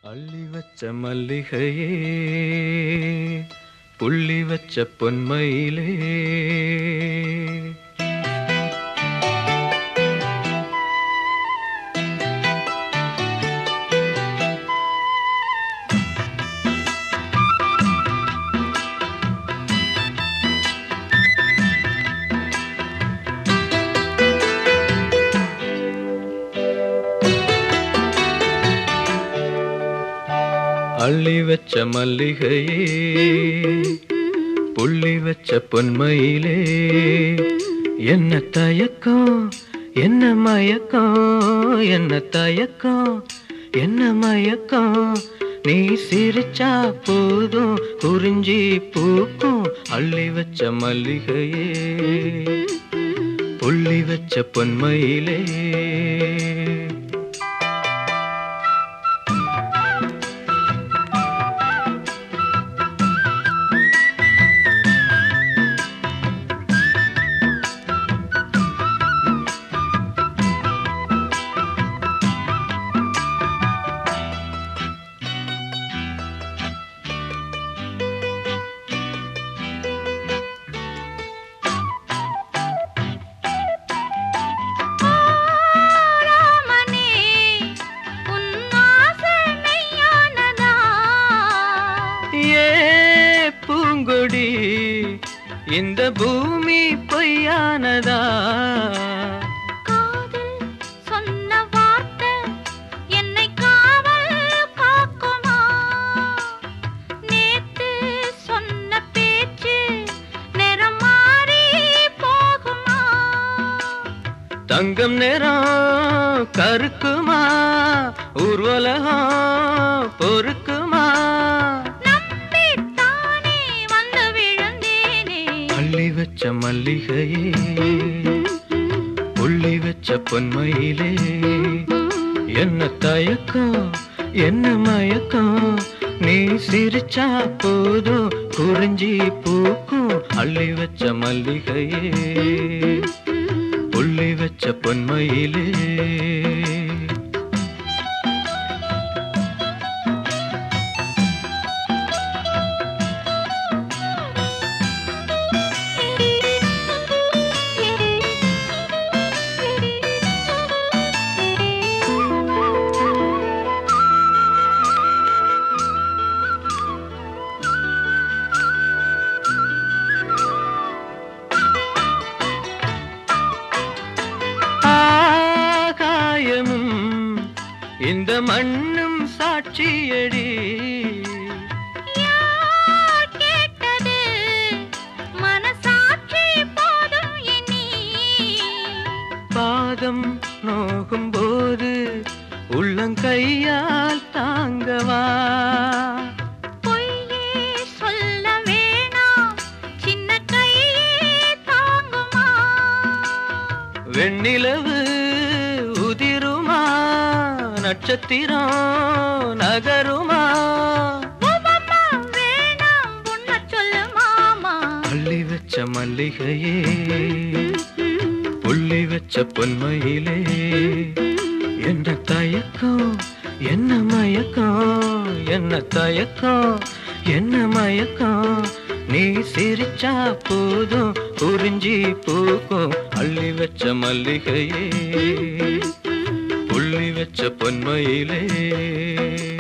அள்ளி வச்ச மல்லிகையே புள்ளி வச்ச பொன்மையிலே அள்ளி வச்ச மல்லிகையே புள்ளி வச்ச பொன்மையிலே என்ன தயக்கம் என்ன மயக்கம் என்ன தயக்கம் என்ன மயக்கம் நீ சிரிச்சா போதும் குறிஞ்சி பூக்கும் அள்ளி வச்ச மல்லிகையே புள்ளி வச்ச பொன்மையிலே ராமனே உன் ஆசை மெய்யானதா ஏ பூங்கொடி இந்த பூமி பொய்யானதா காதல் சொன்ன வார்த்தை என்னை காவல் காக்குமா நேத்து சொன்ன பேச்சு நிறம் மாறி போகுமா தங்கம் நேரம் கருக்குமா ஊர்வலகம் பொறுக்குமா நம்பித்தானே வந்து விழுந்தேனே அள்ளி வச்ச மல்லிகையே புள்ளி வச்ச பொன்மையிலே என்ன தயக்கம் என்ன மயக்கம் நீ சிரிச்சா போதும் குறிஞ்சி பூக்கும் அள்ளி வச்ச மல்லிகையே புள்ளி வச்ச பொன்மையிலே ஆகாயமும் இந்த மண்ணும் சாட்சியடி யார் கேட்டது மனசாட்சி போதும் இனி பாதம் நோகும் போது உள்ளங்கையால் தாங்கவா பொய்யே சொல்ல வேணாம் சின்ன கையே தாங்குமா வெண்ணிலவு உதிருமா நட்சத்திரம் நகருமா உவமா வேணாம் உன்னை சொல்லு மாமா அள்ளி வச்ச மல்லிகையே புள்ளி வச்ச பொன்மையிலே என்ன தயக்கம் என்ன மயக்கம் என்ன தயக்கம் என்ன மயக்கம் நீ சிரிச்சா போதும் குறிஞ்சி பூக்கும் அள்ளி வச்ச மல்லிகையே புள்ளி வச்ச பொன்மையிலே